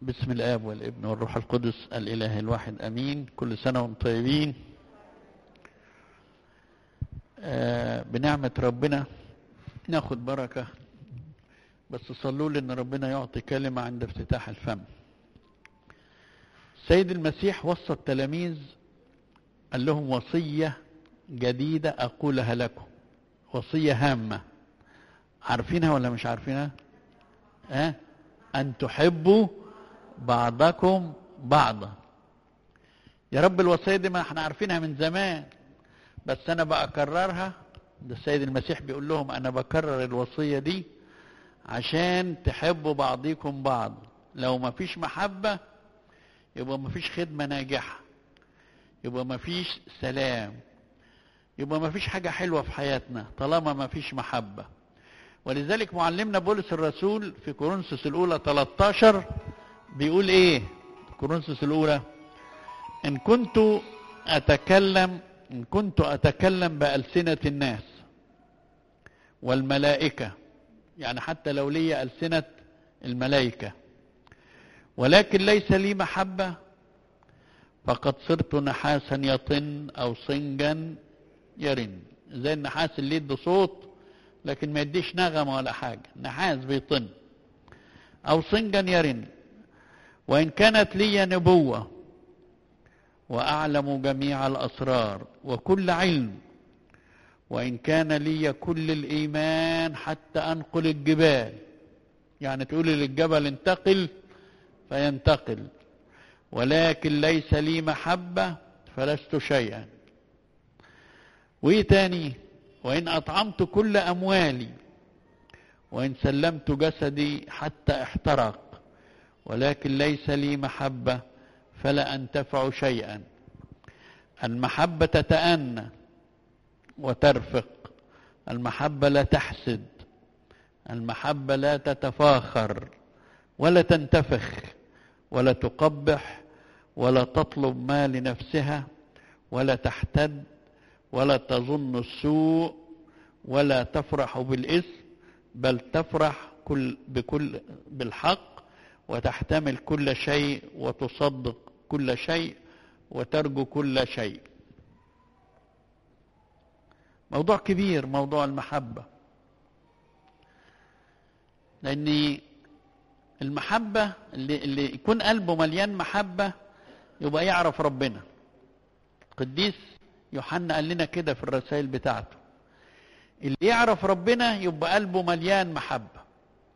بسم الآب والابن والروح القدس الإله الواحد أمين كل سنة وانتم طيبين آه بنعمة ربنا ناخد بركة بس صلوا لي ان ربنا يعطي كلمة عند افتتاح الفم سيد المسيح وصى التلاميذ قال لهم وصية جديدة أقولها لكم وصية هامة عارفينها ولا مش عارفينها ها أه؟ أن تحبوا بعضكم بعضا يا رب الوصية دي ما احنا عارفينها من زمان بس أنا بأكررها ده السيد المسيح بيقول لهم أنا بكرر الوصية دي عشان تحبوا بعضيكم بعض لو ما فيش محبة يبقى ما فيش خدمة ناجحة يبقى ما فيش سلام يبقى ما فيش حاجة حلوة في حياتنا طالما ما فيش محبة ولذلك معلمنا بولس الرسول في كورنثوس الأولى 13 بيقول إيه كورنثوس الأولى إن كنت أتكلم إن كنت أتكلم بألسنة الناس والملائكة يعني حتى لو لي ألسنة الملائكة ولكن ليس لي محبة فقد صرت نحاسا يطن أو صنجا يرن زي النحاس اللي يدي صوت لكن ما يديش نغمة ولا حاجة نحاس بيطن أو صنجا يرن وإن كانت لي نبوة وأعلم جميع الأسرار وكل علم وإن كان لي كل الإيمان حتى أنقل الجبال يعني تقول للجبل انتقل فينتقل ولكن ليس لي محبة فلست شيئا وإيه تاني وإن أطعمت كل أموالي وإن سلمت جسدي حتى احترق ولكن ليس لي محبة فلا أنتفع شيئا المحبة تتأنى وترفق المحبة لا تحسد المحبة لا تتفاخر ولا تنتفخ ولا تقبح ولا تطلب ما لنفسها ولا تحتد ولا تظن السوء ولا تفرح بالإثم بل تفرح كل بكل بالحق وتحتمل كل شيء وتصدق كل شيء وترجو كل شيء موضوع كبير موضوع المحبة لأن المحبة اللي, اللي يكون قلبه مليان محبة يبقى يعرف ربنا قديس يوحنا قال لنا كده في الرسائل بتاعته اللي يعرف ربنا يبقى قلبه مليان محبة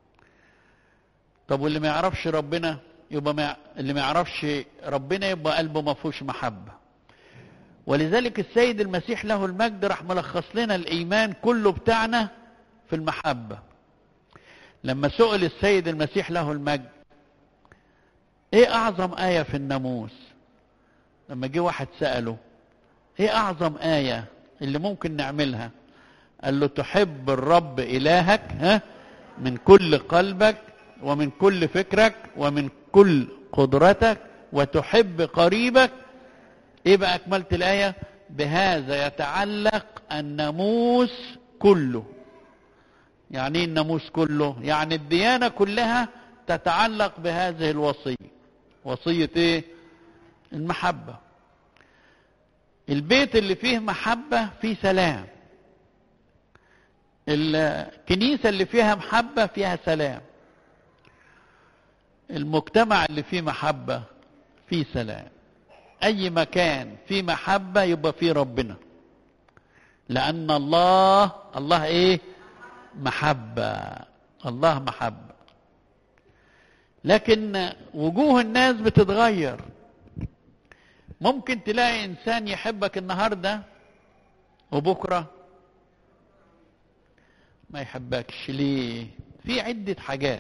طب واللي ما يعرفش ربنا يبقى ما اللي ما يعرفش ربنا يبقى قلبه ما فيهوش محبة ولذلك السيد المسيح له المجد راح ملخص لنا الإيمان كله بتاعنا في المحبة لما سئل السيد المسيح له المجد ايه اعظم آية في الناموس لما جه واحد سأله ايه اعظم آية اللي ممكن نعملها قال له تحب الرب إلهك ها من كل قلبك ومن كل فكرك ومن كل قدرتك وتحب قريبك ايه بقى اكملت الآية بهذا يتعلق الناموس كله يعني ايه الناموس كله يعني الديانة كلها تتعلق بهذه الوصية وصية ايه المحبة البيت اللي فيه محبة فيه سلام الكنيسة اللي فيها محبة فيها سلام المجتمع اللي فيه محبة فيه سلام أي مكان فيه محبة يبقى فيه ربنا لأن الله الله إيه محبة الله محبة لكن وجوه الناس بتتغير ممكن تلاقي إنسان يحبك النهاردة وبكرة ما يحبكش ليه في عدة حاجات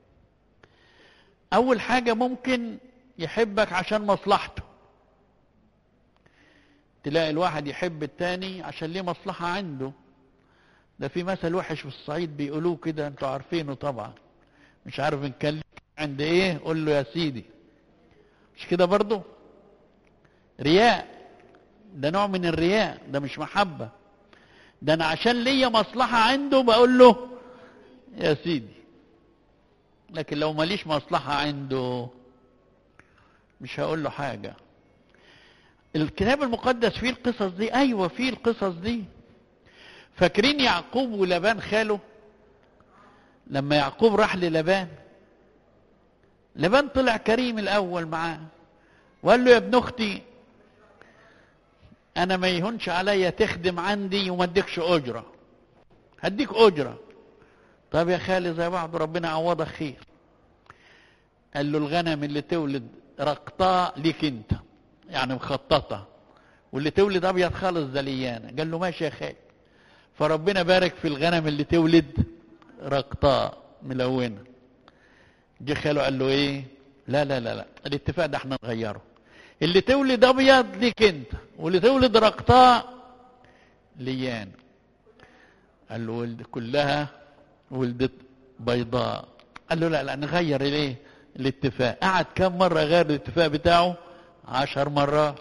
أول حاجة ممكن يحبك عشان مصلحته تلاقي الواحد يحب التاني عشان ليه مصلحة عنده ده في مثل وحش في الصعيد بيقولوه كده انتوا عارفينه طبعا مش عارف ان كان عند ايه قول له يا سيدي مش كده برضه رياء ده نوع من الرياء ده مش محبة ده انا عشان ليا مصلحة عنده بقول له يا سيدي لكن لو ماليش مصلحة عنده مش هقول له حاجة الكتاب المقدس فيه القصص دي ايوه فيه القصص دي فاكرين يعقوب ولبان خاله لما يعقوب راح للبان لبان طلع كريم الاول معاه وقال له يا ابن اختي انا ما يهونش عليا تخدم عندي وما اديكش اجره هديك اجره طب يا خالي زي بعض ربنا عوضك خير قال له الغنم اللي تولد رقطاء ليك انت يعني مخططه واللي تولد ابيض خالص زليانه قال له ماشي يا خالي فربنا بارك في الغنم اللي تولد رقطاء ملونه جه خاله قال له ايه لا لا لا لا الاتفاق ده احنا نغيره اللي تولد ابيض ليك انت واللي تولد رقطاء ليان قال له ولد كلها ولدت بيضاء قال له لا لا نغير الايه الاتفاق قعد كم مره غير الاتفاق بتاعه عشر مرات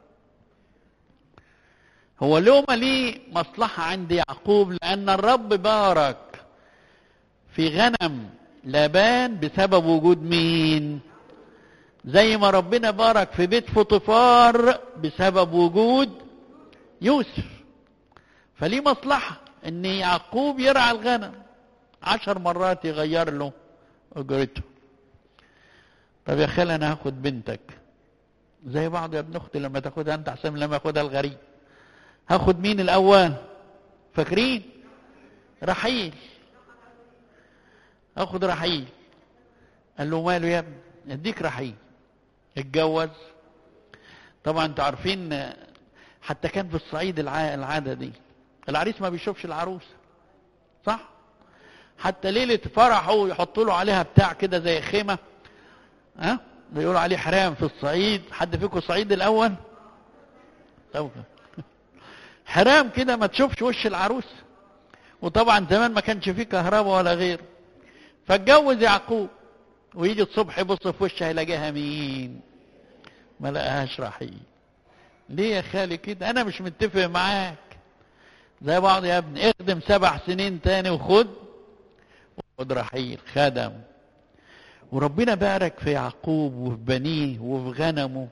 هو له ما ليه مصلحة عند يعقوب لأن الرب بارك في غنم لابان بسبب وجود مين زي ما ربنا بارك في بيت فطفار بسبب وجود يوسف فليه مصلحة ان يعقوب يرعى الغنم عشر مرات يغير له اجرته طب يا خال انا هاخد بنتك زي بعض يا ابن اختي لما تاخدها انت احسن من لما ياخدها الغريب هاخد مين الاول فاكرين رحيل اخد رحيل قال له ماله يا ابني اديك رحيل اتجوز طبعا انتوا عارفين حتى كان في الصعيد الع- العاده دي العريس ما بيشوفش العروسه صح حتى ليله فرحه يحطوا له عليها بتاع كده زي خيمه ها بيقولوا عليه حرام في الصعيد حد فيكم الصعيد الاول طب حرام كده ما تشوفش وش العروس وطبعا زمان ما كانش فيه كهرباء ولا غير فاتجوز يعقوب ويجي الصبح يبص في وشها يلاقيها مين ما لقاهاش رحيل ليه يا خالي كده انا مش متفق معاك زي بعض يا ابني اخدم سبع سنين تاني وخد خد رحيل خدم وربنا بارك في يعقوب وفي بنيه وفي غنمه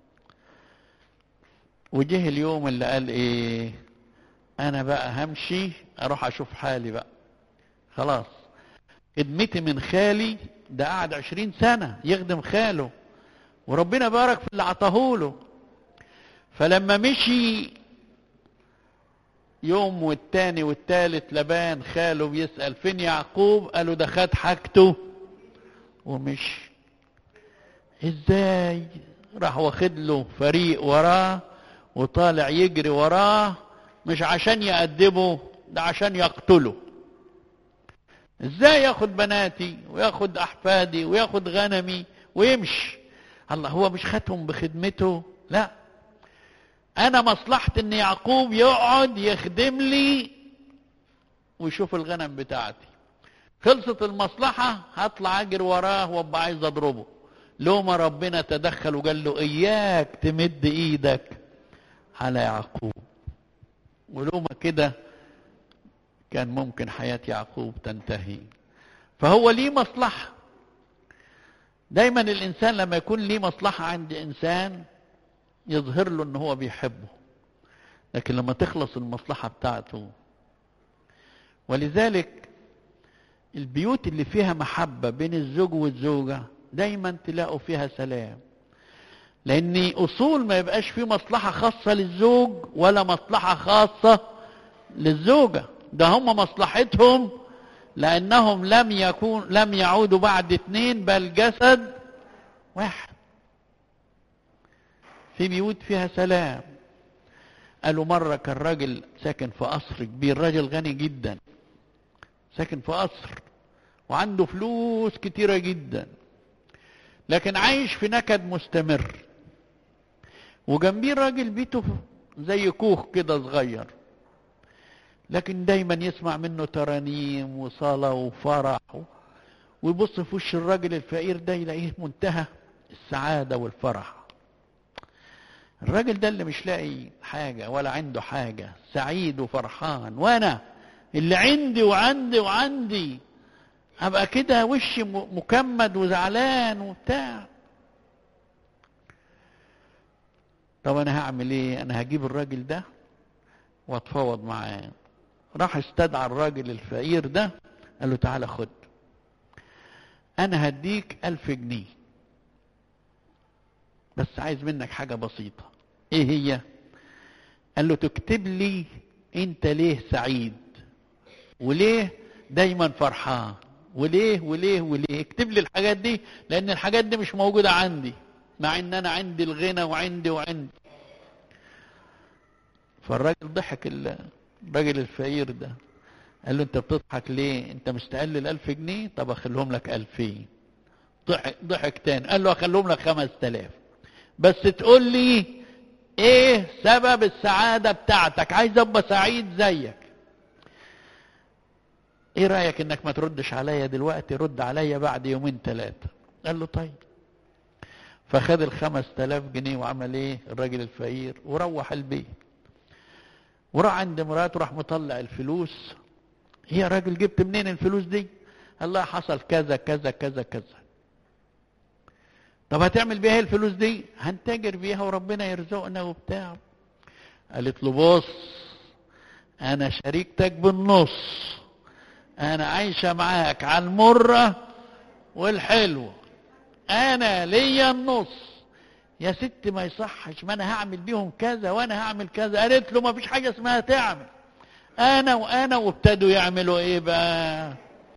وجه اليوم اللي قال ايه انا بقى همشي اروح اشوف حالي بقى خلاص خدمتي من خالي ده قعد عشرين سنة يخدم خاله وربنا بارك في اللي عطاهوله فلما مشي يوم والتاني والتالت لبان خاله بيسأل فين يعقوب قالوا ده خد حاجته ومشي ازاي راح واخد له فريق وراه وطالع يجري وراه مش عشان يأدبه ده عشان يقتله ازاي ياخد بناتي وياخد احفادي وياخد غنمي ويمشي الله هو مش خدهم بخدمته لا انا مصلحتي ان يعقوب يقعد يخدم لي ويشوف الغنم بتاعتي خلصت المصلحة هطلع اجري وراه وابقى عايز اضربه لو ما ربنا تدخل وقال له اياك تمد ايدك على يعقوب ولو ما كده كان ممكن حياة يعقوب تنتهي فهو ليه مصلحة دايما الإنسان لما يكون ليه مصلحة عند إنسان يظهر له إن هو بيحبه لكن لما تخلص المصلحة بتاعته ولذلك البيوت اللي فيها محبة بين الزوج والزوجة دايما تلاقوا فيها سلام لأن أصول ما يبقاش فيه مصلحة خاصة للزوج ولا مصلحة خاصة للزوجة ده هم مصلحتهم لأنهم لم يكون لم يعودوا بعد اتنين بل جسد واحد في بيوت فيها سلام قالوا مرة كان راجل ساكن في قصر كبير راجل غني جدا ساكن في قصر وعنده فلوس كتيرة جدا لكن عايش في نكد مستمر وجنبيه راجل بيته زي كوخ كده صغير لكن دايما يسمع منه ترانيم وصلاة وفرح ويبص في وش الراجل الفقير ده يلاقيه منتهى السعادة والفرح الراجل ده اللي مش لاقي حاجة ولا عنده حاجة سعيد وفرحان وانا اللي عندي وعندي وعندي هبقى كده وشي م- مكمد وزعلان وبتاع طب انا هعمل ايه انا هجيب الراجل ده واتفاوض معاه راح استدعى الراجل الفقير ده قال له تعالى خد انا هديك الف جنيه بس عايز منك حاجة بسيطة ايه هي قال له تكتب لي انت ليه سعيد وليه دايما فرحان وليه وليه وليه اكتب لي الحاجات دي لان الحاجات دي مش موجودة عندي مع ان انا عندي الغنى وعندي وعندي فالراجل ضحك الراجل الفقير ده قال له انت بتضحك ليه انت مستقل الالف جنيه طب اخليهم لك الفين ضحك ضحك تاني قال له اخليهم لك خمس تلاف بس تقول لي ايه سبب السعادة بتاعتك عايز ابقى سعيد زيك ايه رأيك انك ما تردش عليا دلوقتي رد عليا بعد يومين ثلاثة قال له طيب فخد الخمس تلاف جنيه وعمل ايه الراجل الفقير وروح البيت وراح عند مراته راح مطلع الفلوس هي يا راجل جبت منين الفلوس دي الله حصل كذا كذا كذا كذا طب هتعمل بيها الفلوس دي هنتاجر بيها وربنا يرزقنا وبتاع قالت له بص انا شريكتك بالنص انا عايشة معاك على المرة والحلوة انا ليا النص يا ست ما يصحش ما انا هعمل بيهم كذا وانا هعمل كذا قالت له ما فيش حاجة اسمها تعمل انا وانا وابتدوا يعملوا ايه بقى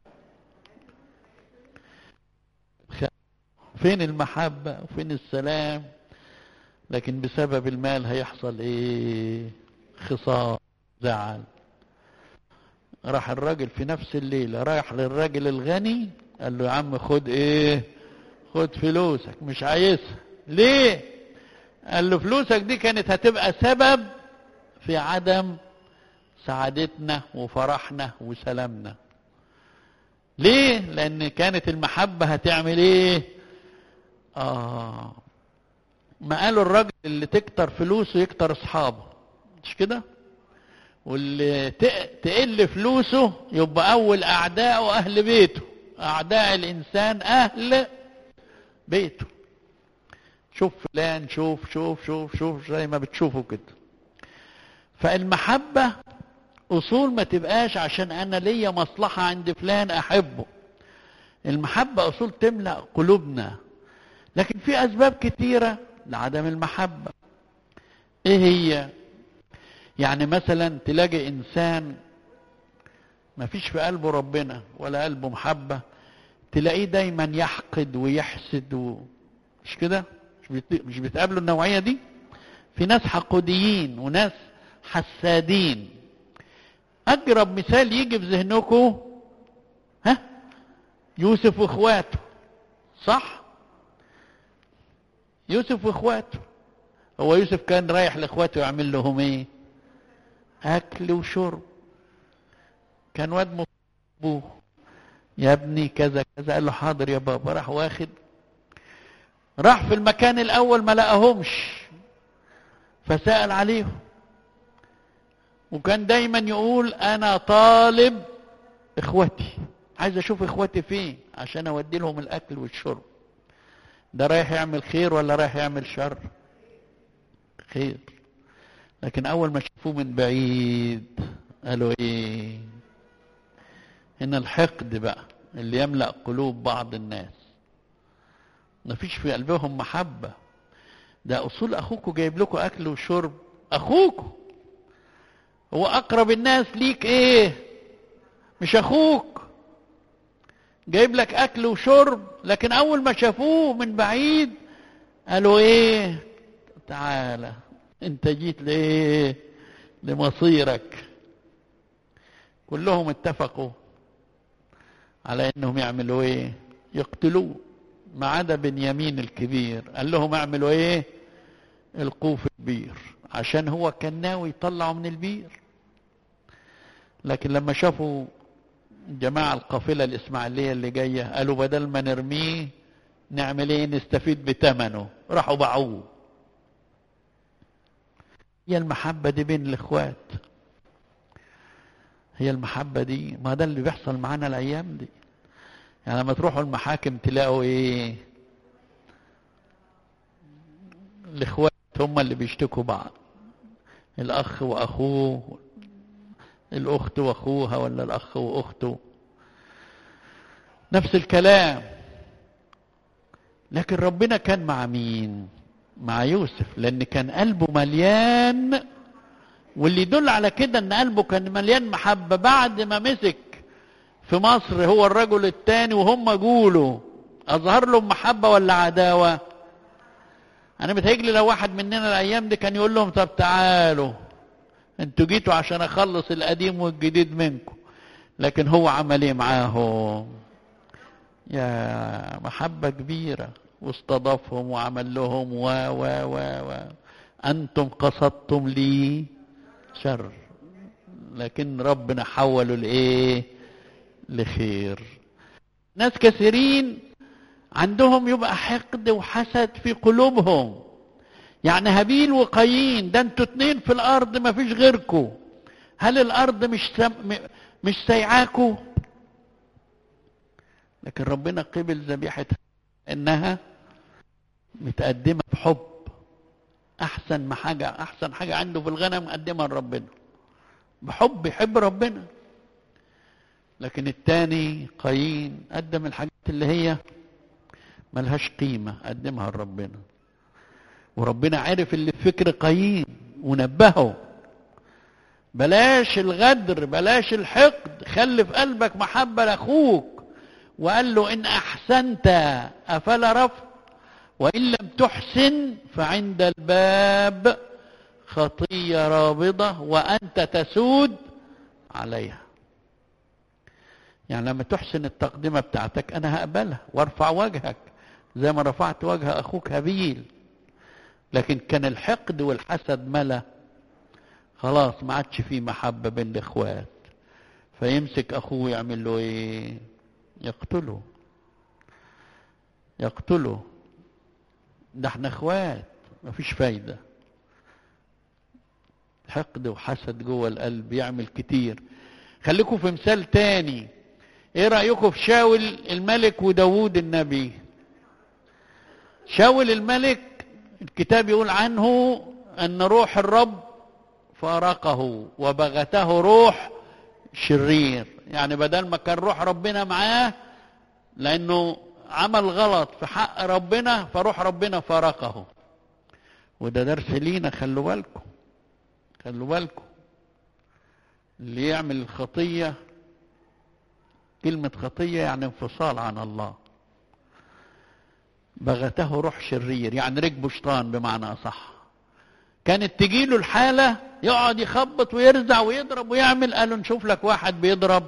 فين المحبة وفين السلام لكن بسبب المال هيحصل ايه خصام زعل راح الراجل في نفس الليلة رايح للراجل الغني قال له يا عم خد ايه خد فلوسك مش عايزها ليه قال له فلوسك دي كانت هتبقى سبب في عدم سعادتنا وفرحنا وسلامنا ليه لان كانت المحبة هتعمل ايه اه ما قالوا الراجل اللي تكتر فلوسه يكتر اصحابه مش كده واللي تقل فلوسه يبقى اول اعداءه اهل بيته اعداء الانسان اهل بيته شوف فلان شوف شوف شوف شوف زي ما بتشوفوا كده فالمحبة اصول ما تبقاش عشان انا ليا مصلحة عند فلان احبه المحبة اصول تملأ قلوبنا لكن في اسباب كتيرة لعدم المحبة ايه هي يعني مثلا تلاقي انسان ما فيش في قلبه ربنا ولا قلبه محبة تلاقيه دايما يحقد ويحسد و... مش كده مش, بت... مش بتقابلوا النوعية دي في ناس حقوديين وناس حسادين اقرب مثال يجي في ذهنكم ها يوسف واخواته صح يوسف واخواته هو يوسف كان رايح لاخواته يعمل لهم ايه اكل وشرب كان واد ابوه يا ابني كذا كذا قال له حاضر يا بابا راح واخد راح في المكان الاول ما لقاهمش فسأل عليهم وكان دايما يقول انا طالب اخوتي عايز اشوف اخوتي فين عشان اودي لهم الاكل والشرب ده رايح يعمل خير ولا رايح يعمل شر خير لكن اول ما شافوه من بعيد قالوا ايه هنا الحقد بقى اللي يملأ قلوب بعض الناس مفيش في قلبهم محبة ده اصول اخوكوا جايب لكم اكل وشرب اخوكوا هو اقرب الناس ليك ايه مش اخوك جايب لك اكل وشرب لكن اول ما شافوه من بعيد قالوا ايه تعالى انت جيت لايه لمصيرك كلهم اتفقوا على انهم يعملوا ايه يقتلوه ما عدا بنيامين الكبير قال لهم اعملوا ايه القوه في البير عشان هو كان ناوي يطلعه من البير لكن لما شافوا جماعة القافلة الإسماعيلية اللي جاية قالوا بدل ما نرميه نعمل ايه نستفيد بثمنه راحوا باعوه هي المحبة دي بين الإخوات هي المحبة دي ما ده اللي بيحصل معانا الأيام دي يعني لما تروحوا المحاكم تلاقوا إيه الإخوات هم اللي بيشتكوا بعض الاخ واخوه الاخت واخوها ولا الاخ واخته نفس الكلام لكن ربنا كان مع مين مع يوسف لان كان قلبه مليان واللي يدل على كده ان قلبه كان مليان محبه بعد ما مسك في مصر هو الرجل الثاني وهم جوله اظهر لهم محبه ولا عداوه انا بتهيجلي لو واحد مننا الايام دي كان يقول لهم طب تعالوا انتوا جيتوا عشان اخلص القديم والجديد منكم لكن هو عمل ايه معاهم يا محبه كبيره واستضافهم وعمل لهم و و و و انتم قصدتم لي شر لكن ربنا حوله لايه لخير ناس كثيرين عندهم يبقى حقد وحسد في قلوبهم يعني هابيل وقايين ده انتوا اتنين في الارض ما فيش غيركم هل الارض مش سم... مش سايعاكوا لكن ربنا قبل ذبيحة انها متقدمة بحب احسن ما حاجة احسن حاجة عنده في الغنم مقدمها لربنا بحب يحب ربنا لكن التاني قايين قدم الحاجات اللي هي ملهاش قيمة قدمها لربنا وربنا عرف اللي في فكر قايين ونبهه بلاش الغدر بلاش الحقد خلي في قلبك محبة لأخوك وقال له إن أحسنت أفلا رفض وإن لم تحسن فعند الباب خطية رابضة وأنت تسود عليها يعني لما تحسن التقدمة بتاعتك أنا هقبلها وارفع وجهك زي ما رفعت وجه أخوك هابيل لكن كان الحقد والحسد ملا خلاص ما عادش فيه محبة بين الإخوات فيمسك أخوه يعمل له إيه يقتله يقتله ده احنا اخوات مفيش فايدة حقد وحسد جوه القلب يعمل كتير خليكم في مثال تاني ايه رأيكم في شاول الملك وداوود النبي شاول الملك الكتاب يقول عنه ان روح الرب فارقه وبغته روح شرير يعني بدل ما كان روح ربنا معاه لانه عمل غلط في حق ربنا فروح ربنا فارقه وده درس لينا خلوا بالكم خلوا بالكم اللي يعمل الخطية كلمة خطية يعني انفصال عن الله بغته روح شرير يعني ركبه شيطان بمعنى أصح كانت تجيله الحالة يقعد يخبط ويرزع ويضرب ويعمل قالوا نشوف لك واحد بيضرب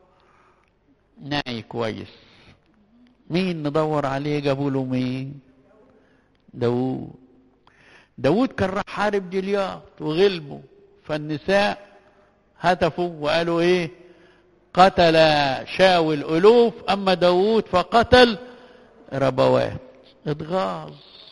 ناي كويس مين ندور عليه جابوا له مين داوود داوود كان راح حارب جليات وغلبه فالنساء هتفوا وقالوا ايه قتل شاول الوف اما داوود فقتل ربوات اتغاظ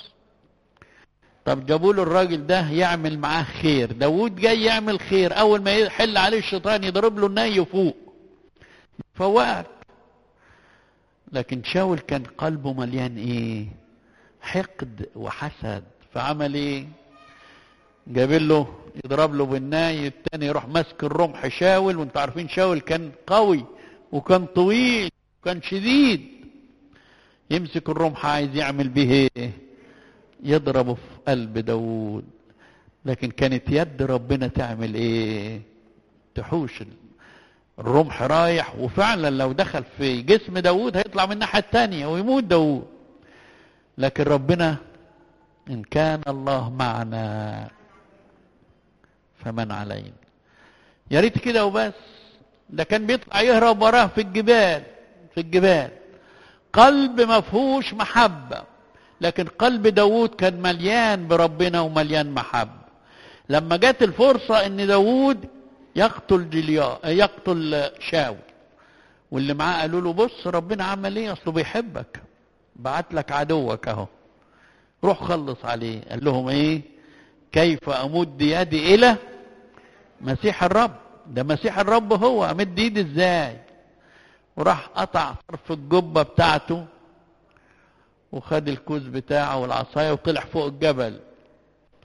طب جابوا له الراجل ده يعمل معاه خير داوود جاي يعمل خير اول ما يحل عليه الشيطان يضرب له الناي فوق فوقك لكن شاول كان قلبه مليان ايه حقد وحسد فعمل ايه جاب له يضرب له بالناي التاني يروح ماسك الرمح شاول وانتوا عارفين شاول كان قوي وكان طويل وكان شديد يمسك الرمح عايز يعمل به ايه يضربه في قلب داوود لكن كانت يد ربنا تعمل ايه تحوش الرمح رايح وفعلا لو دخل في جسم داوود هيطلع من الناحية التانية ويموت داوود لكن ربنا إن كان الله معنا فمن علينا يا ريت كده وبس ده كان بيطلع يهرب وراه في الجبال في الجبال قلب ما فيهوش محبة لكن قلب داوود كان مليان بربنا ومليان محبة لما جت الفرصة ان داوود يقتل جليا يقتل شاول واللي معاه قالوا له بص ربنا عمل ايه اصله بيحبك بعت لك عدوك اهو روح خلص عليه قال لهم ايه كيف امد يدي الى مسيح الرب ده مسيح الرب هو امد ايدي ازاي وراح قطع طرف الجبه بتاعته وخد الكوز بتاعه والعصايه وطلع فوق الجبل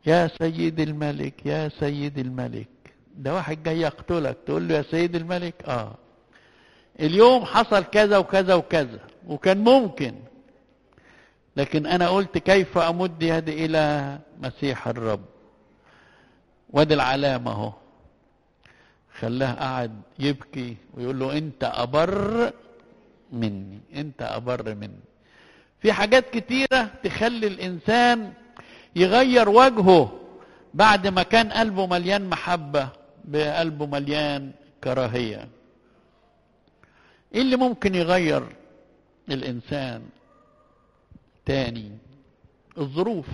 يا سيد الملك يا سيد الملك ده واحد جاي يقتلك تقول له يا سيد الملك اه اليوم حصل كذا وكذا وكذا وكان ممكن لكن انا قلت كيف امد يدي الى مسيح الرب وادي العلامه اهو خلاه قاعد يبكي ويقول له انت ابر مني انت ابر مني في حاجات كتيره تخلي الانسان يغير وجهه بعد ما كان قلبه مليان محبه بقلبه مليان كراهيه ايه اللي ممكن يغير الانسان تاني الظروف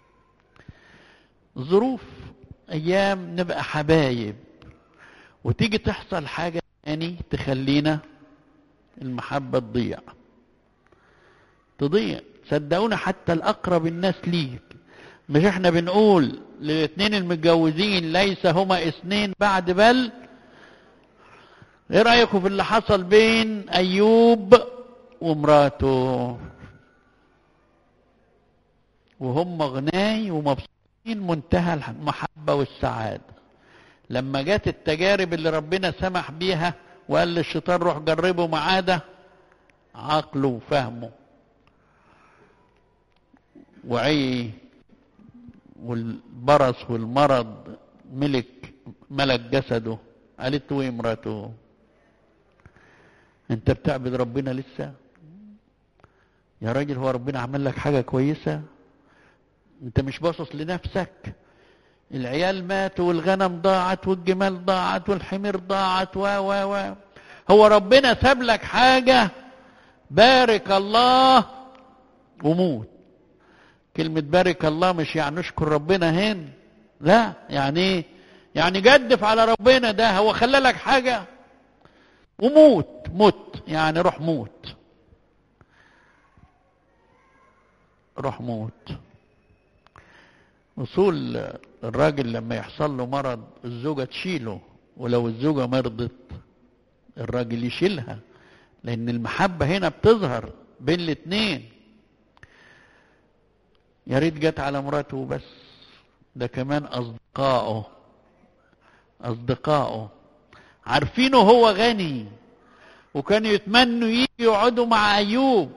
الظروف ايام نبقى حبايب وتيجي تحصل حاجه تاني تخلينا المحبه تضيع تضيع صدقونا حتى الاقرب الناس ليك مش احنا بنقول للاثنين المتجوزين ليس هما اثنين بعد بل ايه رايكم في اللي حصل بين ايوب ومراته وهم غناي ومبسوطين منتهى المحبه والسعاده لما جت التجارب اللي ربنا سمح بيها وقال للشيطان روح جربه معاه ده عقله وفهمه وعي والبرص والمرض ملك ملك جسده قالت له ايه امراته انت بتعبد ربنا لسه يا راجل هو ربنا عمل لك حاجه كويسه انت مش باصص لنفسك العيال ماتوا والغنم ضاعت والجمال ضاعت والحمير ضاعت و و و هو ربنا ساب لك حاجه بارك الله وموت كلمة بارك الله مش يعني اشكر ربنا هنا لا يعني ايه يعني جدف على ربنا ده هو خلى لك حاجة وموت موت يعني روح موت روح موت وصول الراجل لما يحصل له مرض الزوجة تشيله ولو الزوجة مرضت الراجل يشيلها لأن المحبة هنا بتظهر بين الاتنين يا ريت جت على مراته بس ده كمان أصدقائه أصدقائه عارفينه هو غني وكانوا يتمنوا يجي يقعدوا مع أيوب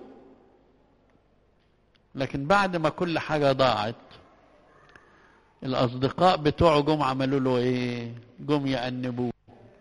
لكن بعد ما كل حاجة ضاعت الأصدقاء بتوعه جم عملوا له إيه؟ جم يأنبوه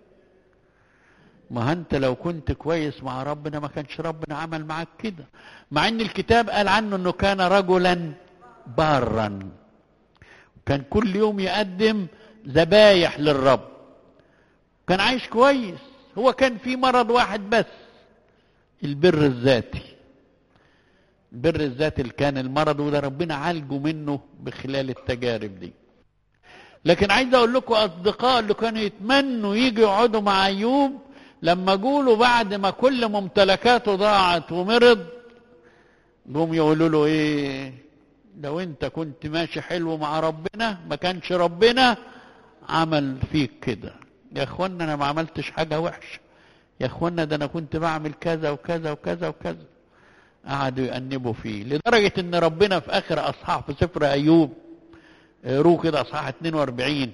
ما انت لو كنت كويس مع ربنا ما كانش ربنا عمل معاك كده مع ان الكتاب قال عنه انه كان رجلا بارا كان كل يوم يقدم ذبايح للرب كان عايش كويس هو كان في مرض واحد بس البر الذاتي البر الذاتي اللي كان المرض وده ربنا عالجه منه بخلال التجارب دي لكن عايز اقول لكم اصدقاء اللي كانوا يتمنوا يجوا يقعدوا مع ايوب لما جوله بعد ما كل ممتلكاته ضاعت ومرض جم يقولوا له ايه لو انت كنت ماشي حلو مع ربنا ما كانش ربنا عمل فيك كده يا اخوانا انا ما عملتش حاجه وحشه يا اخوانا ده انا كنت بعمل كذا وكذا وكذا وكذا قعدوا يأنبوا فيه لدرجة ان ربنا في اخر اصحاح في سفر ايوب روه كده اصحاح 42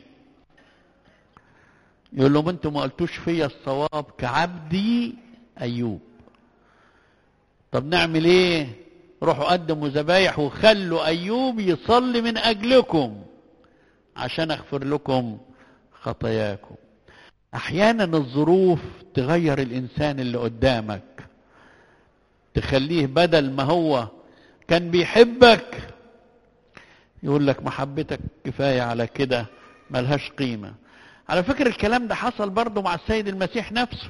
يقول لهم انتوا ما قلتوش فيا الصواب كعبدي ايوب طب نعمل ايه روحوا قدموا ذبايح وخلوا ايوب يصلي من اجلكم عشان اغفر لكم خطاياكم احيانا الظروف تغير الانسان اللي قدامك تخليه بدل ما هو كان بيحبك يقول لك محبتك كفايه على كده ملهاش قيمه على فكرة الكلام ده حصل برضه مع السيد المسيح نفسه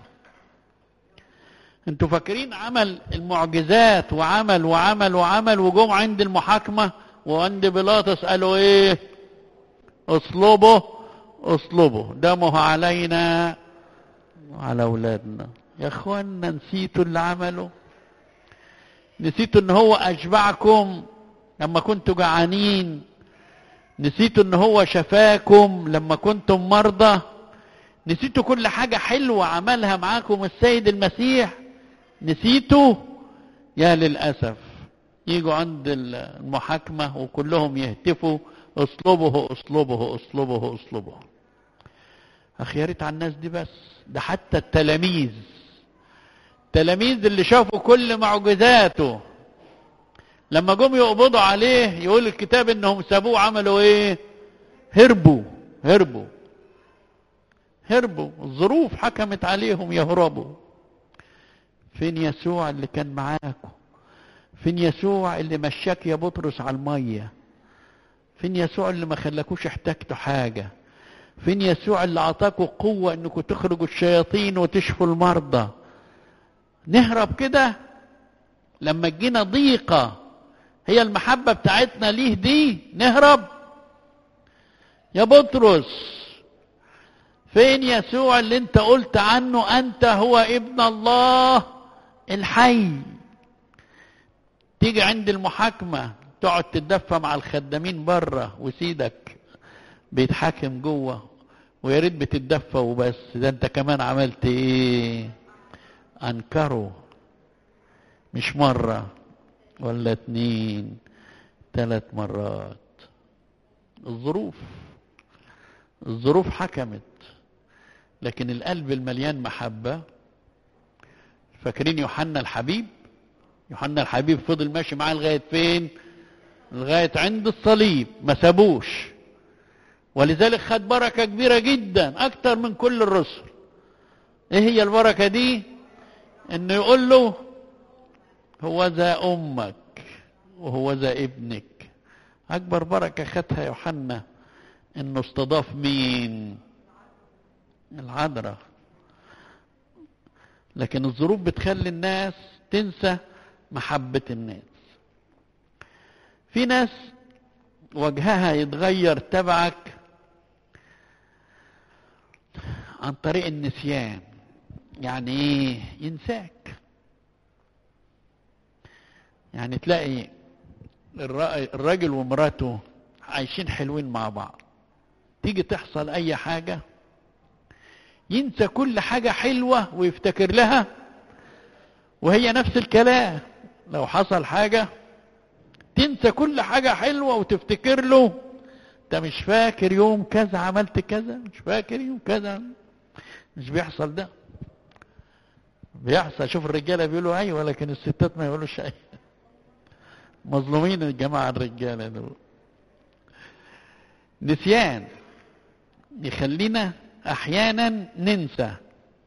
انتوا فاكرين عمل المعجزات وعمل وعمل وعمل وجم عند المحاكمة وعند بيلاطس قالوا ايه اصلبه اصلبه دمه علينا وعلى اولادنا يا اخوانا نسيتوا اللي عمله نسيتوا ان هو اشبعكم لما كنتوا جعانين نسيتوا ان هو شفاكم لما كنتم مرضى نسيتوا كل حاجة حلوة عملها معاكم السيد المسيح نسيتوا يا للأسف يجوا عند المحاكمة وكلهم يهتفوا اصلبه اصلبه اصلبه اصلبه اخي يا ريت على الناس دي بس ده حتى التلاميذ التلاميذ اللي شافوا كل معجزاته لما جم يقبضوا عليه يقول الكتاب انهم سابوه عملوا ايه هربوا هربوا هربوا الظروف حكمت عليهم يهربوا فين يسوع اللي كان معاكم فين يسوع اللي مشاك يا بطرس على الميه فين يسوع اللي ما خلاكوش احتجتوا حاجه فين يسوع اللي اعطاكوا قوه انكم تخرجوا الشياطين وتشفوا المرضى نهرب كده لما تجينا ضيقه هي المحبه بتاعتنا ليه دي نهرب يا بطرس فين يسوع اللي انت قلت عنه انت هو ابن الله الحي تيجي عند المحاكمة تقعد تتدفى مع الخدامين بره وسيدك بيتحاكم جوه ويا ريت بتتدفى وبس ده انت كمان عملت ايه انكره مش مرة ولا اتنين ثلاث مرات الظروف الظروف حكمت لكن القلب المليان محبة فاكرين يوحنا الحبيب يوحنا الحبيب فضل ماشي معاه لغاية فين لغاية عند الصليب ما سابوش ولذلك خد بركة كبيرة جدا أكتر من كل الرسل إيه هي البركة دي إنه يقول له هو ذا أمك وهو ذا ابنك أكبر بركة خدها يوحنا إنه استضاف مين العذراء لكن الظروف بتخلي الناس تنسى محبة الناس في ناس وجهها يتغير تبعك عن طريق النسيان يعني ايه ينساك يعني تلاقي الراجل ومراته عايشين حلوين مع بعض تيجي تحصل اي حاجه ينسى كل حاجة حلوة ويفتكر لها وهي نفس الكلام لو حصل حاجة تنسى كل حاجة حلوة وتفتكر له انت مش فاكر يوم كذا عملت كذا مش فاكر يوم كذا مش بيحصل ده بيحصل شوف الرجالة بيقولوا ايوه لكن الستات ما يقولوش ايوه مظلومين الجماعة الرجالة دول نسيان يخلينا احيانا ننسى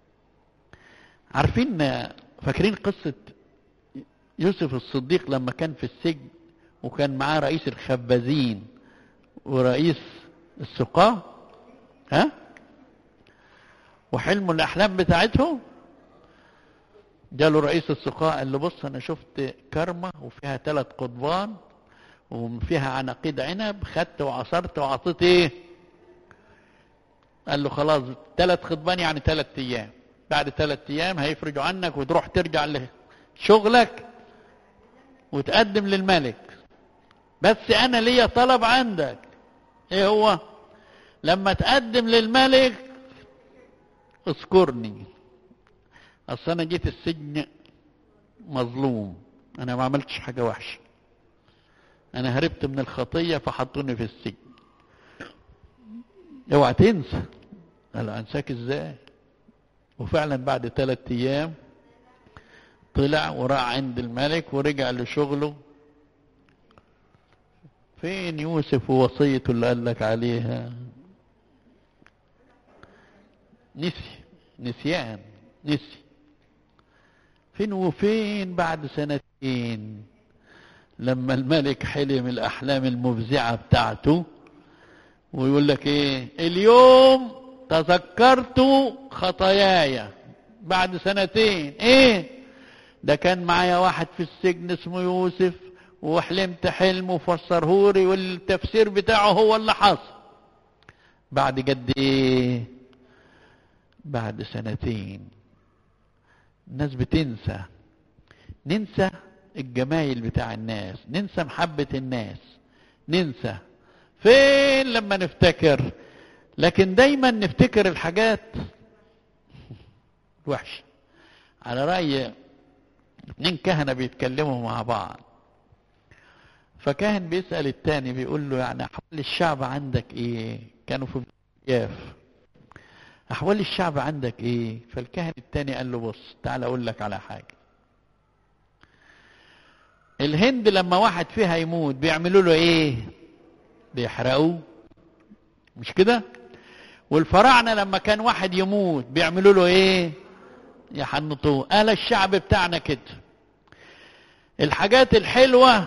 عارفين فاكرين قصة يوسف الصديق لما كان في السجن وكان معاه رئيس الخبازين ورئيس السقاة ها وحلموا الاحلام بتاعتهم جاله رئيس السقاة قال له بص انا شفت كرمة وفيها ثلاث قضبان وفيها عناقيد عنب خدت وعصرت وعطيت ايه قال له خلاص ثلاث خطبان يعني ثلاث ايام بعد ثلاث ايام هيفرجوا عنك وتروح ترجع لشغلك وتقدم للملك بس انا ليا طلب عندك ايه هو لما تقدم للملك اذكرني اصل انا جيت السجن مظلوم انا ما عملتش حاجه وحشه انا هربت من الخطيه فحطوني في السجن اوعى تنسى قال انساك ازاي وفعلا بعد ثلاث ايام طلع وراح عند الملك ورجع لشغله فين يوسف ووصيته اللي قال لك عليها نسي نسيان نسي فين وفين بعد سنتين لما الملك حلم الاحلام المفزعه بتاعته ويقول لك ايه اليوم تذكرت خطاياي بعد سنتين ايه ده كان معايا واحد في السجن اسمه يوسف وحلمت حلم وفسرهولي والتفسير بتاعه هو اللي حصل بعد قد ايه بعد سنتين الناس بتنسى ننسى الجمايل بتاع الناس ننسى محبة الناس ننسى فين لما نفتكر لكن دايما نفتكر الحاجات وحشة على رأي اتنين كهنة بيتكلموا مع بعض فكاهن بيسأل التاني بيقول له يعني أحوال الشعب عندك إيه كانوا في ياف أحوال الشعب عندك إيه فالكاهن التاني قال له بص تعال أقول لك على حاجة الهند لما واحد فيها يموت بيعملوا له إيه بيحرقوه مش كده والفراعنة لما كان واحد يموت بيعملوا له إيه يحنطوه قال الشعب بتاعنا كده الحاجات الحلوة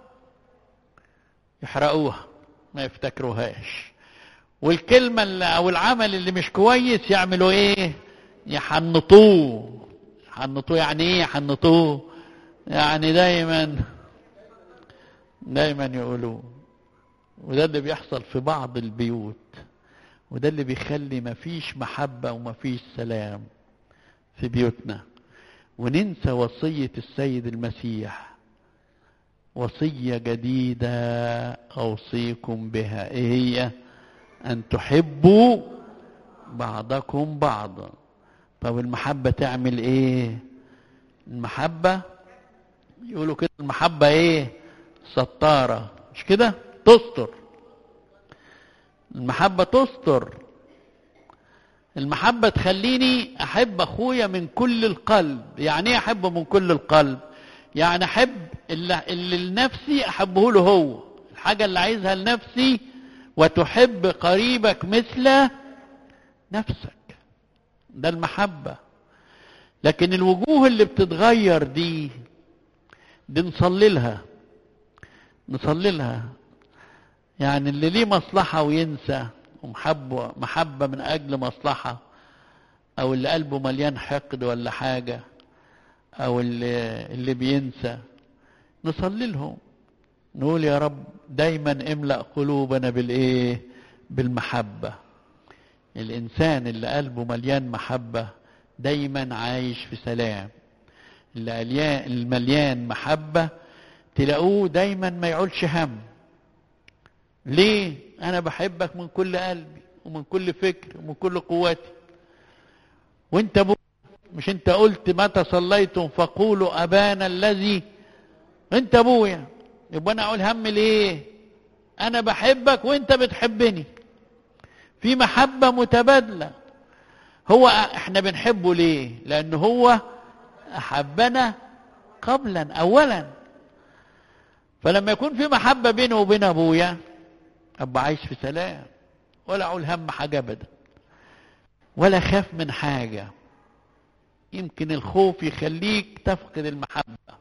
يحرقوها ما يفتكروهاش والكلمة اللي أو العمل اللي مش كويس يعملوا إيه يحنطوه يحنطوه يعني إيه يحنطوه يعني دايما دايما يقولوه وده اللي بيحصل في بعض البيوت وده اللي بيخلي مفيش محبة ومفيش سلام في بيوتنا وننسى وصية السيد المسيح وصية جديدة أوصيكم بها إيه هي أن تحبوا بعضكم بعضا طب المحبة تعمل إيه المحبة يقولوا كده المحبة إيه ستارة مش كده تستر المحبة تستر المحبة تخليني أحب أخويا من كل القلب يعني إيه أحبه من كل القلب يعني أحب اللي, اللي لنفسي أحبه له هو الحاجة اللي عايزها لنفسي وتحب قريبك مثل نفسك ده المحبة لكن الوجوه اللي بتتغير دي دي نصلي لها نصلي لها يعني اللي ليه مصلحة وينسى ومحبة محبة من أجل مصلحة أو اللي قلبه مليان حقد ولا حاجة أو اللي, اللي بينسى نصلي لهم نقول يا رب دايما املأ قلوبنا بالإيه بالمحبة الإنسان اللي قلبه مليان محبة دايما عايش في سلام اللي المليان محبة تلاقوه دايما ما يعولش هم ليه انا بحبك من كل قلبي ومن كل فكر ومن كل قوتي وانت بو مش انت قلت متى صليتم فقولوا ابانا الذي انت ابويا يبقى انا اقول هم ليه انا بحبك وانت بتحبني في محبة متبادلة هو احنا بنحبه ليه لان هو احبنا قبلا اولا فلما يكون في محبة بينه وبين ابويا ابقى عايش في سلام ولا اقول هم حاجه ابدا ولا خاف من حاجه يمكن الخوف يخليك تفقد المحبه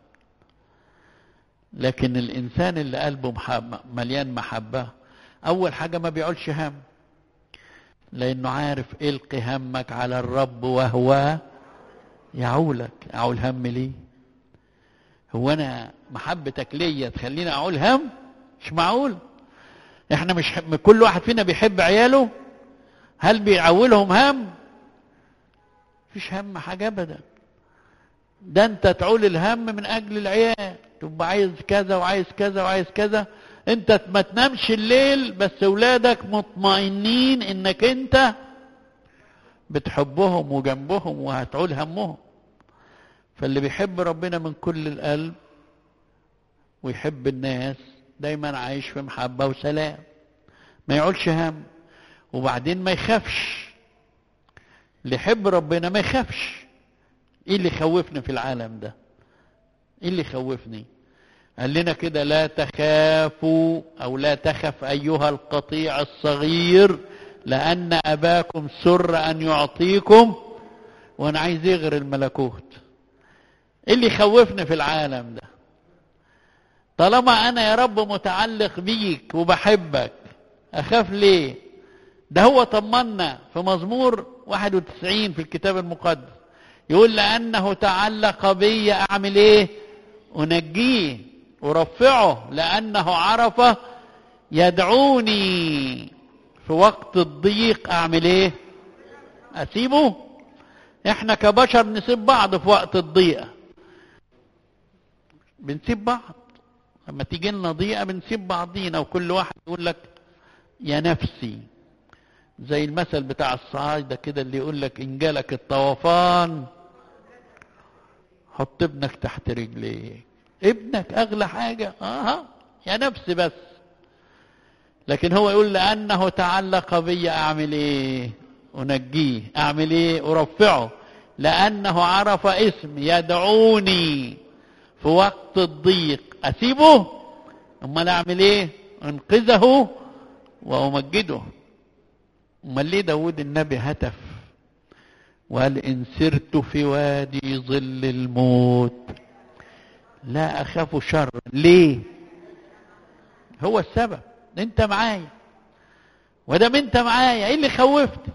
لكن الانسان اللي قلبه محبة مليان محبه اول حاجه ما بيعولش هم لانه عارف القي همك على الرب وهو يعولك اعول هم ليه هو انا محبتك ليا تخليني اعول هم مش معقول احنا مش حب... كل واحد فينا بيحب عياله هل بيعولهم هم مفيش هم حاجه ابدا ده انت تعول الهم من اجل العيال تبقى عايز كذا وعايز كذا وعايز كذا انت ما تنامش الليل بس اولادك مطمئنين انك انت بتحبهم وجنبهم وهتعول همهم فاللي بيحب ربنا من كل القلب ويحب الناس دايما عايش في محبة وسلام ما يعولش هم وبعدين ما يخافش اللي يحب ربنا ما يخافش ايه اللي يخوفني في العالم ده ايه اللي يخوفني قال لنا كده لا تخافوا او لا تخف ايها القطيع الصغير لان اباكم سر ان يعطيكم وانا عايز يغر الملكوت ايه اللي يخوفني في العالم ده طالما انا يا رب متعلق بيك وبحبك اخاف ليه ده هو طمنا في مزمور 91 في الكتاب المقدس يقول لانه تعلق بي اعمل ايه انجيه ارفعه لانه عرف يدعوني في وقت الضيق اعمل ايه اسيبه احنا كبشر نسيب بعض في وقت الضيقه بنسيب بعض لما تيجي لنا ضيقه بنسيب بعضينا وكل واحد يقول لك يا نفسي زي المثل بتاع الصعايدة كده اللي يقول لك إن جالك الطوفان حط ابنك تحت رجليك ابنك أغلى حاجة آه يا نفسي بس لكن هو يقول لأنه تعلق بي أعمل إيه أنجيه أعمل إيه أرفعه لأنه عرف اسم يدعوني في وقت الضيق أسيبه أمال أعمل إيه أنقذه وأمجده أمال ليه داود النبي هتف وقال إن سرت في وادي ظل الموت لا أخاف شر ليه هو السبب انت معايا ودام انت معايا ايه اللي خوفتني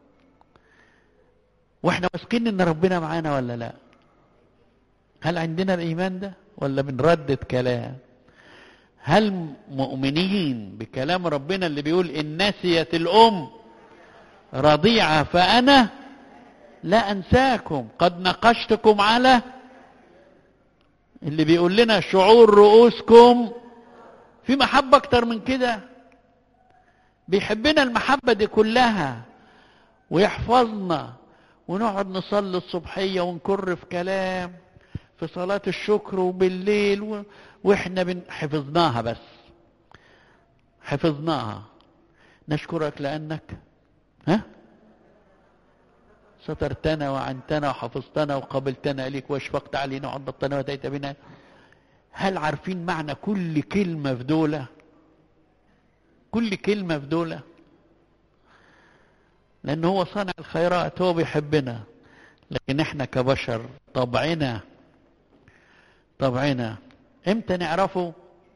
واحنا واثقين ان ربنا معانا ولا لا هل عندنا الايمان ده ولا بنردد كلام هل مؤمنين بكلام ربنا اللي بيقول ان نسيت الام رضيعه فانا لا انساكم قد نقشتكم على اللي بيقول لنا شعور رؤوسكم في محبة أكتر من كده بيحبنا المحبة دي كلها ويحفظنا ونقعد نصلي الصبحية ونكر في كلام في صلاة الشكر وبالليل و... واحنا بن... حفظناها بس حفظناها نشكرك لأنك ها سترتنا وعنتنا وحفظتنا وقبلتنا إليك واشفقت علينا وعضبتنا وأتيت بنا هل عارفين معنى كل كلمة في دولة كل كلمة في دولة لأن هو صانع الخيرات هو بيحبنا لكن احنا كبشر طبعنا طبعنا امتى نعرفه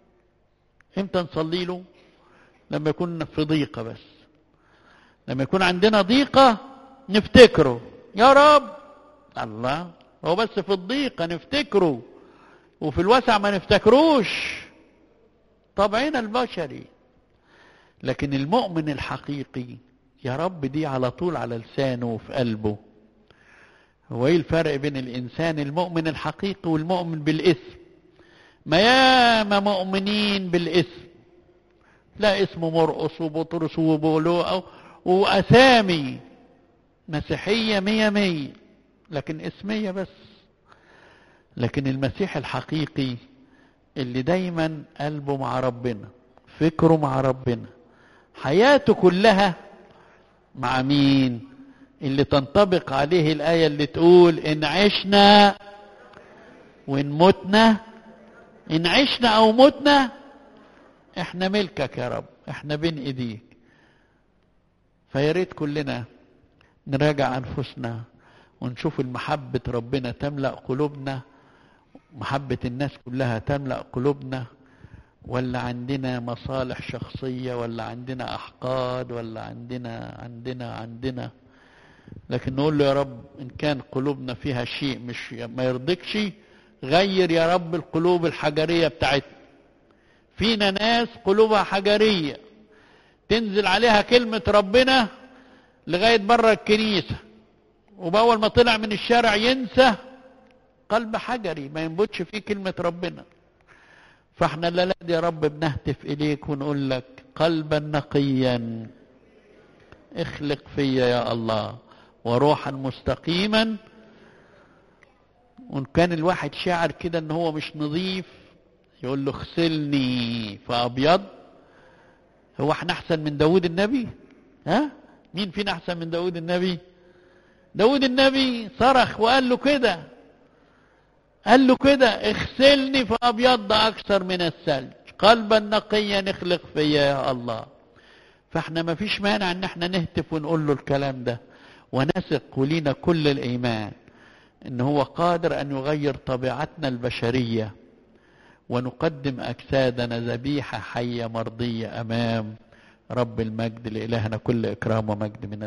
امتى نصلي له لما يكون في ضيقة بس لما يكون عندنا ضيقة نفتكره يا رب الله هو بس في الضيقة نفتكره وفي الوسع ما نفتكروش طبعنا البشري لكن المؤمن الحقيقي يا رب دي على طول على لسانه وفي قلبه هو ايه الفرق بين الانسان المؤمن الحقيقي والمؤمن بالاسم ما ياما مؤمنين بالاسم لا اسمه مرقص وبطرس وبولو واسامي مسيحيه مية مية لكن اسميه بس لكن المسيح الحقيقي اللي دايما قلبه مع ربنا فكره مع ربنا حياته كلها مع مين اللي تنطبق عليه الآية اللي تقول إن عشنا وإن متنا إن عشنا أو متنا إحنا ملكك يا رب إحنا بين إيديك فياريت كلنا نراجع أنفسنا ونشوف المحبة ربنا تملأ قلوبنا محبة الناس كلها تملأ قلوبنا ولا عندنا مصالح شخصية ولا عندنا أحقاد ولا عندنا عندنا عندنا لكن نقول له يا رب إن كان قلوبنا فيها شيء مش ما يرضيكش غير يا رب القلوب الحجرية بتاعتنا فينا ناس قلوبها حجرية تنزل عليها كلمة ربنا لغاية بره الكنيسة وبأول ما طلع من الشارع ينسى قلب حجري ما ينبتش فيه كلمة ربنا فاحنا الليلة دي يا رب بنهتف إليك ونقول لك قلبا نقيا اخلق فيا يا الله وروحا مستقيما وان كان الواحد شاعر كده ان هو مش نظيف يقول له اغسلني فابيض هو احنا احسن من داود النبي ها مين فينا احسن من داود النبي داود النبي صرخ وقال له كده قال له كده اغسلني فابيض اكثر من الثلج قلبا نقيا اخلق فيا يا الله فاحنا ما فيش مانع ان احنا نهتف ونقول له الكلام ده ونثق ولينا كل الايمان ان هو قادر ان يغير طبيعتنا البشريه ونقدم اجسادنا ذبيحه حيه مرضيه امام رب المجد لالهنا كل اكرام ومجد من